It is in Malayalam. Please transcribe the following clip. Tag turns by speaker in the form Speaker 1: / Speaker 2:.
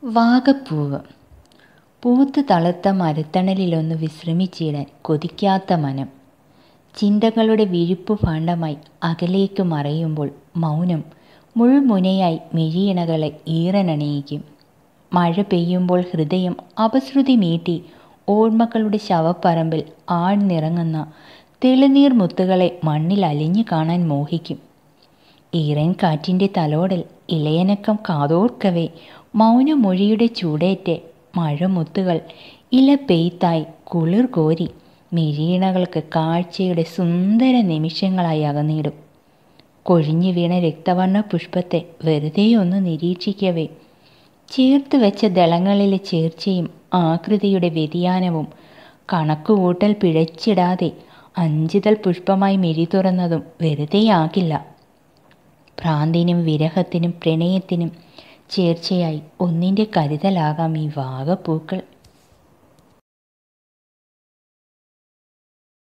Speaker 1: വാഗപ്പൂവ് പൂത്ത് തളുത്ത മരത്തണലിലൊന്ന് വിശ്രമിച്ചിടാൻ കൊതിക്കാത്ത മനം ചിന്തകളുടെ വിഴുപ്പു ഭാണ്ഡമായി അകലേക്ക് മറയുമ്പോൾ മൗനം മുൾമുനയായി മിഴിയിണകളെ ഈറനണിയിക്കും മഴ പെയ്യുമ്പോൾ ഹൃദയം അപശ്രുതി മീട്ടി ഓർമ്മകളുടെ ശവപ്പറമ്പിൽ ആഴ്ന്നിറങ്ങുന്ന തെളിനീർ മുത്തുകളെ മണ്ണിൽ അലിഞ്ഞു കാണാൻ മോഹിക്കും ഈറൻ കാറ്റിൻ്റെ തലോടൽ ഇളയനക്കം കാതോർക്കവേ മൗനമൊഴിയുടെ ചൂടേറ്റ് മഴമുത്തുകൾ ഇല പെയ്ത്തായി കുളിർ കോരി മിഴിയിണകൾക്ക് കാഴ്ചയുടെ സുന്ദര നിമിഷങ്ങളായി അകന്നിടും കൊഴിഞ്ഞു വീണ രക്തവർണ്ണ പുഷ്പത്തെ വെറുതെ ഒന്ന് നിരീക്ഷിക്കവേ ചേർത്ത് വെച്ച ദളങ്ങളിലെ ചേർച്ചയും ആകൃതിയുടെ വ്യതിയാനവും കണക്കുകൂട്ടൽ പിഴച്ചിടാതെ അഞ്ചിതൾ പുഷ്പമായി മിഴി തുറന്നതും വെറുതെയാകില്ല ഭ്രാന്തിനും വിരഹത്തിനും പ്രണയത്തിനും ചേർച്ചയായി ഒന്നിൻ്റെ കരുതലാകാം ഈ വാഗപ്പൂക്കൾ